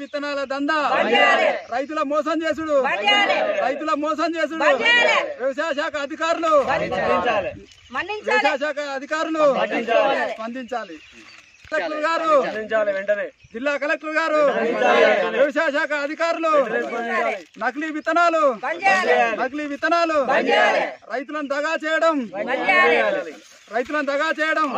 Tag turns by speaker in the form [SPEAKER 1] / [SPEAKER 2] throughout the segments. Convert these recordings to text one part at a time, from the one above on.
[SPEAKER 1] విత్తనాల దందా రైతుల మోసం చేసుడు రైతుల మోసం చేసుడు వ్యవసాయ శాఖ అధికారులు వ్యవసాయ శాఖ అధికారులు స్పందించాలి కలెక్టర్ గారు
[SPEAKER 2] వెంటనే
[SPEAKER 1] జిల్లా కలెక్టర్ గారు వ్యవసాయ శాఖ అధికారులు నకిలీ విత్తనాలు నకిలీ విత్తనాలు రైతులను దగా చేయడం రైతులను దగా చేయడం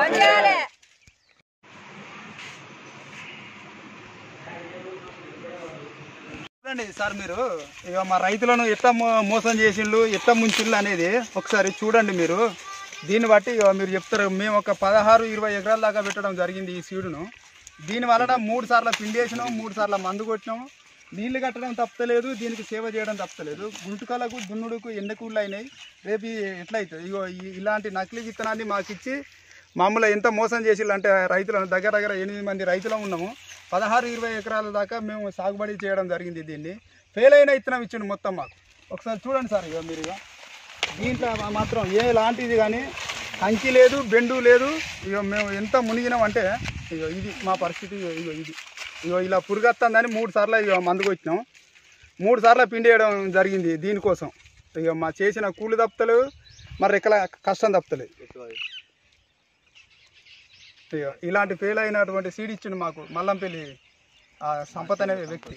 [SPEAKER 1] చూడండి సార్ మీరు ఇక మా రైతులను ఎట్ట మో- మోసం చేసిండ్లు ఎట్ట ముంచిళ్ళు అనేది ఒకసారి చూడండి మీరు దీన్ని బట్టి ఇక మీరు చెప్తారు మేము ఒక పదహారు ఇరవై ఎకరాల దాకా పెట్టడం జరిగింది ఈ సీడును దీని వలన మూడు సార్లు పిండేసినాం మూడు సార్లు మందు కొట్టినాం నీళ్లు కట్టడం తప్పలేదు దీనికి సేవ చేయడం తప్పలేదు గుంటుకలకు దున్నుడుకు ఎండకూళ్ళు అయినాయి రేపు ఈ ఎట్లయితుంది ఇగో ఈ- ఇలాంటి నకిలీ విత్తనాన్ని మాకు ఇచ్చి మామూలు ఎంత మోసం చేసిళ్ళు అంటే రైతులను దగ్గర దగ్గర ఎనిమిది మంది రైతులం ఉన్నాము పదహారు ఇరవై ఎకరాల దాకా మేము సాగుబడి చేయడం జరిగింది దీన్ని ఫెయిల్ అయిన ఇత్తనం ఇచ్చిండు మొత్తం మాకు ఒకసారి చూడండి సార్ ఇక మీరు ఇక దీంట్లో మా- మాత్రం ఏ లాంటిది కానీ కంకి లేదు బెండు లేదు ఇక మేము ఎంత మునిగినాం అంటే ఇగో ఇది మా పరిస్థితి ఇగో ఇగో ఇది ఇగో ఇలా పురుగత్తందని మూడు సార్లు ఇక మందుకు వచ్చినాం మూడు సార్లు పిండేయడం జరిగింది దీనికోసం ఇక మా చేసిన కూలి తప్పలేదు మరి రెక్కల కష్టం తప్పలేదు ఇక ఇలాంటి ఫెయిల్ అయినటువంటి సీడ్ ఇచ్చిండు మాకు మల్లంపల్లి ఆ సంపత్ అనే వ్యక్తి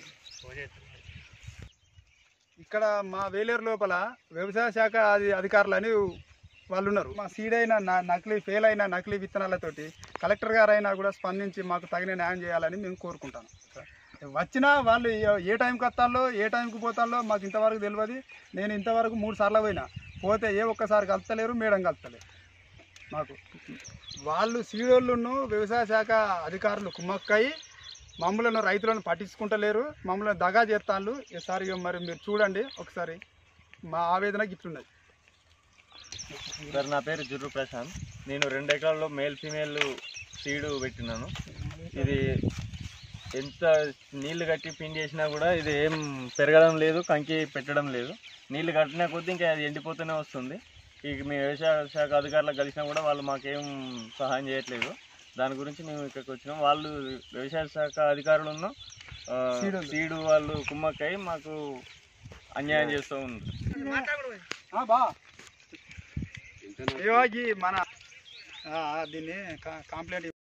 [SPEAKER 1] ఇక్కడ మా వేలేరు లోపల వ్యవసాయ శాఖ అధి అధికారులు అని వాళ్ళు ఉన్నారు మా సీడ్ అయిన నా- నకిలీ ఫెయిల్ అయిన నకిలీ విత్తనాలతోటి కలెక్టర్ గారు అయినా కూడా స్పందించి మాకు తగిన న్యాయం చేయాలని మేము కోరుకుంటాను వచ్చినా వాళ్ళు ఏ- ఏ టైంకి వస్తాలో ఏ టైంకి పోతాలో మాకు ఇంతవరకు తెలియదు నేను ఇంతవరకు మూడు సార్లు పోయినా పోతే ఏ ఒక్కసారి కలుతలేరు మేడం కలుతలేరు మాకు వాళ్ళు సీడోళ్ళను వ్యవసాయ శాఖ అధికారులు కుమ్మక్కయి మమ్మల్ని రైతులను పట్టించుకుంటలేరు మమ్మల్ని దగా చేస్తాను ఈసారి ఇక మరి మీరు చూడండి ఒకసారి మా ఆవేదన గిట్లున్నది
[SPEAKER 2] సార్ నా పేరు జుర్రు ప్రశాంత్ నేను రెండు ఎకరాల్లో మేల్ ఫీమేల్ సీడు పెట్టినాను ఇది ఎంత నీళ్లు కట్టి పిండి చేసినా కూడా ఇది ఏం పెరగడం లేదు కంకి పెట్టడం లేదు నీళ్లు కట్టిన కొద్దీ ఇంకా అది ఎండిపోతూనే వస్తుంది ఇక మీ వ్యవసాయ శాఖ అధికారులకు కలిసినా కూడా వాళ్ళు మాకేం సహాయం చేయట్లేదు దాని గురించి మేము ఇక్కడికి వచ్చినాం వాళ్ళు వ్యవసాయ శాఖ అధికారులు ఉన్న
[SPEAKER 1] సీడోళ్ళు.
[SPEAKER 2] సీడు వాళ్ళు కుమ్మక్కై మాకు అన్యాయం చేస్తూ ఉంది
[SPEAKER 1] ఆ, బా అయ్యో ఈ మన ఆ, ఆ, దీన్ని కా- కంప్లైంట్ ఇవ్వ-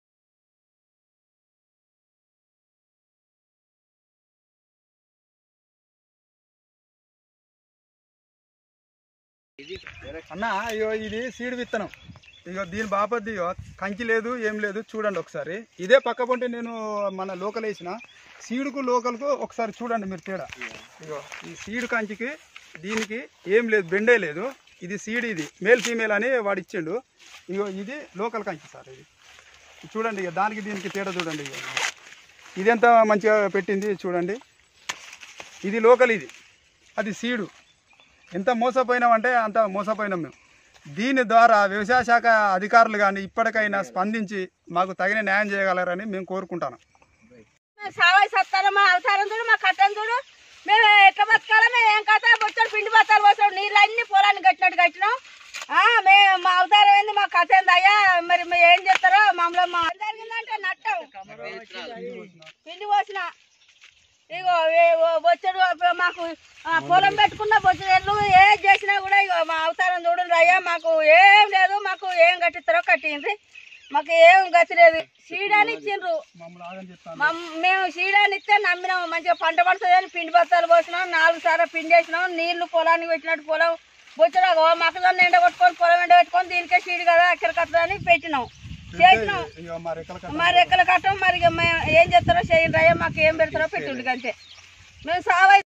[SPEAKER 1] అన్న అయ్యో ఇది సీడ్ విత్తనం ఇగో దీని బాపద్ది ఇగో కంకి లేదు ఏం లేదు చూడండి ఒకసారి ఇదే పక్క పొంటి నేను మన లోకల్ వేసిన సీడుకు లోకల్కు ఒకసారి చూడండి మీరు తేడా ఇగో ఈ సీడ్ కంచికి దీనికి ఏం లేదు బెండే లేదు ఇది సీడ్ ఇది మేల్ ఫీమేల్ అని వాడు ఇచ్చిండు ఇగో ఇది లోకల్ కంచి సార్ ఇది చూడండి ఇక దానికి దీనికి తేడా చూడండి ఇగో ఇది ఎంత మంచిగా పెట్టింది చూడండి ఇది లోకల్ ఇది అది సీడు ఎంత మోసపోయినామంటే అంత మోసపోయినాం మేము దీని ద్వారా వ్యవసాయ శాఖ అధికారులు కానీ ఇప్పటికైనా స్పందించి మాకు తగిన న్యాయం చేయగలరని మేము కోరుకుంటాను
[SPEAKER 3] సావాయి సత్తాను మా అవతారం చూడు మా కట్టం చూడు మేము ఎట్లా బతకాలో మేము ఏం కథ బొచ్చాడు పిండి బత్తాలు పోసాడు నీళ్ళు అన్ని పొలాన్ని కట్టినట్టు కట్టినాం ఆ, మేము మా అవతారం ఏంది మా కథ ఏంది అయ్యా మరి మీరు ఏం చేస్తారో మమ్మల్ని మా ఏం జరిగిందంటే నట్టం పిండి పోసిన ఇగో బొచ్చడు మాకు ఆ, పొలం పెట్టుకున్న బొచ్చడు ఏ చేసినా కూడా ఇగో మా అవతారం చూడండి అయ్యా మాకు ఏం లేదు మాకు ఏం కట్టిస్తారో కట్టిండ్రి మాకు ఏం గతి లేదు సీడాని ఇచ్చిండ్రు
[SPEAKER 1] మమ్మల్ని ఆగని చెప్తాను
[SPEAKER 3] మమ్- మేము సీడాని ఇస్తే నమ్మినాము మంచిగా పంట పడుతుందని పిండి బత్తాలు పోసినాం నాలుగు సార్లు పిండి వేసినాం నీళ్లు పొలానికి పెట్టినట్టు పొలం బొచ్చడా మొక్కజొన్న ఎండ కొట్టుకొని పొలం ఎండ పెట్టుకొని దీనికే సీడు కదా అక్కడ కట్టదని పెట్టినాం చేసినాం
[SPEAKER 1] ఇగో మా రెక్కల కట్ట
[SPEAKER 3] మరి రెక్కలు కట్టం మరి ఇక మేము ఏం చేస్తారో చేయండి అయ్యా మాకు ఏం పెడతారో పెట్టుండి అంతే మేము సావై